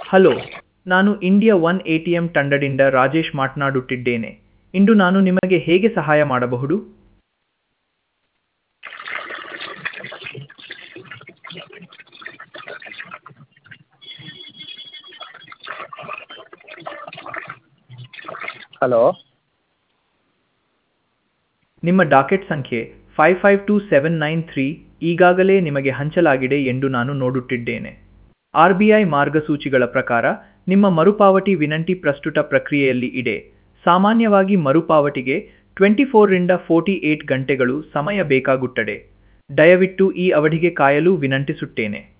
hello ನಾನು India one A T M ತಂಡದಿಂದ ರಾಜೇಶ್ ಮಾತನಾಡುತ್ತಿದ್ದೇನೆ ಇಂದು ನಾನು ನಿಮಗೆ ಹೇಗೆ ಸಹಾಯ ಮಾಡಬಹುದು ಹಲೋ ನಿಮ್ಮ ಡಾಕೆಟ್ ಸಂಖ್ಯೆ five five two seven nine three ಈಗಾಗಲೇ ನಿಮಗೆ ಹಂಚಲಾಗಿದೆ ಎಂದು ನಾನು ನೋಡುತ್ತಿದ್ದೇನೆ ಆರ್ ಬಿ ಐ ಮಾರ್ಗಸೂಚಿಗಳ ಪ್ರಕಾರ ನಿಮ್ಮ ಮರುಪಾವತಿ ವಿನಂತಿ ಪ್ರಸ್ತುತ ಪ್ರಕ್ರಿಯೆಯಲ್ಲಿ ಇದೆ ಸಾಮಾನ್ಯವಾಗಿ ಮರುಪಾವತಿಗೆ ಟ್ವೆಂಟಿ ಫೋರ್ರಿಂದ ಫೋರ್ಟಿ ಏಟ್ ಗಂಟೆಗಳು ಸಮಯ ಬೇಕಾಗುತ್ತದೆ ದಯವಿಟ್ಟು ಈ ಅವಧಿಗೆ ಕಾಯಲು ವಿನಂತಿಸುತ್ತೇನೆ